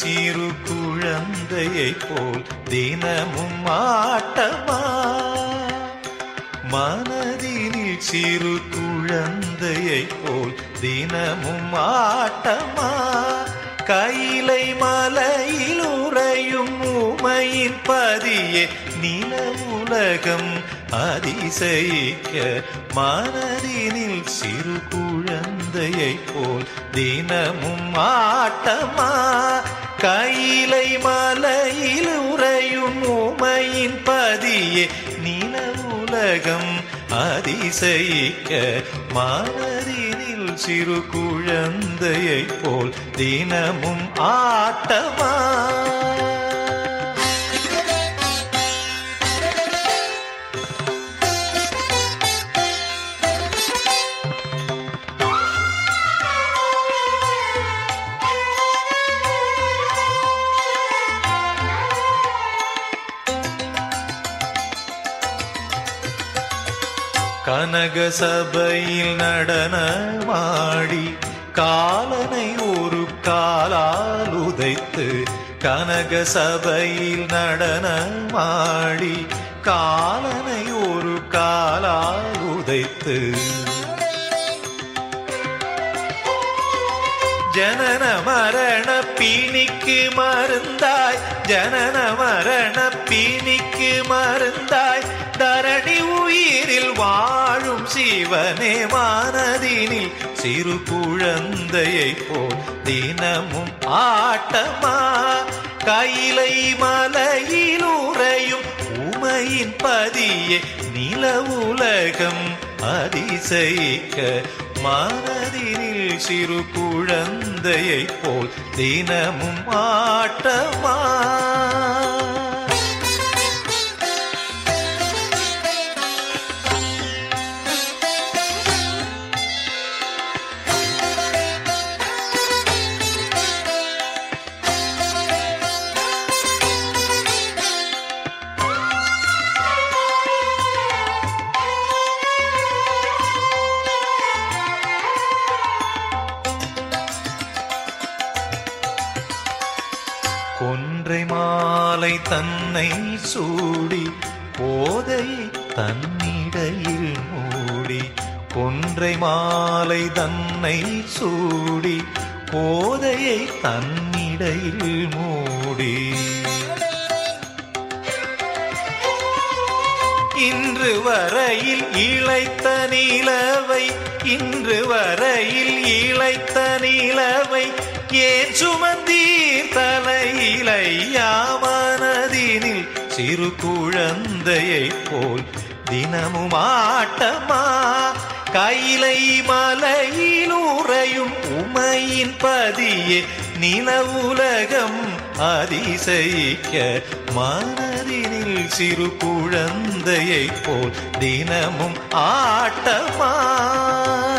சிறு குழந்தையைப் போல் தினமும் ஆட்டமா மனதினில் சிறு குழந்தையைப் போல் தினமும் ஆட்டமா கைலை மலையில் உறையும் உமையின் பதியே நில உலகம் அதிசயிக்க மனதினில் சிறு குழந்தையைப் போல் தினமும் ஆட்டமா கைலை மலையில் உறையும் உமையின் பதியே நில உலகம் அதிசயிக்க மனதினில் சிறு குழந்தையைப் போல் தினமும் ஆட்டமா கனக சபையில் நடனமாடி காலனை ஒரு காலால் உதைத்து கனக சபையில் நடனமாடி காலனை ஒரு காலால் உதைத்து ஜனன மரண பீனிக்கு மருந்தாய் ஜனன மரண பீனிக்கு மருந்தாய் தரணி உயிரில் வாழும் சிவனே வானதினில் சிறு குழந்தையைப் போல் தினமும் ஆட்டமா கைலை மலையில் உறையும் உமையின் பதியே நில உலகம் அதிசயிக்க மனதினில் சிறு குழந்தையைப் போல் தினமும் ஆட்டமா கொன்றை மாலை தன்னை சூடி போதை தன்னிடையில் மூடி கொன்றை மாலை தன்னை சூடி போதையை தன்னிடையில் மூடி இன்று வரையில் இழைத்த நிலவை இன்று வரையில் இழைத்த நிலவை ஏன் சுமந்தீர் தலையிலை யாமனதினில் சிறு குழந்தையைப் போல் தினமும் ஆட்டமா கைலை மலையில் உறையும் உமையின் பதியே நில உலகம் அதிசயிக்க மனதினில் சிறு குழந்தையைப் போல் தினமும் ஆட்டமா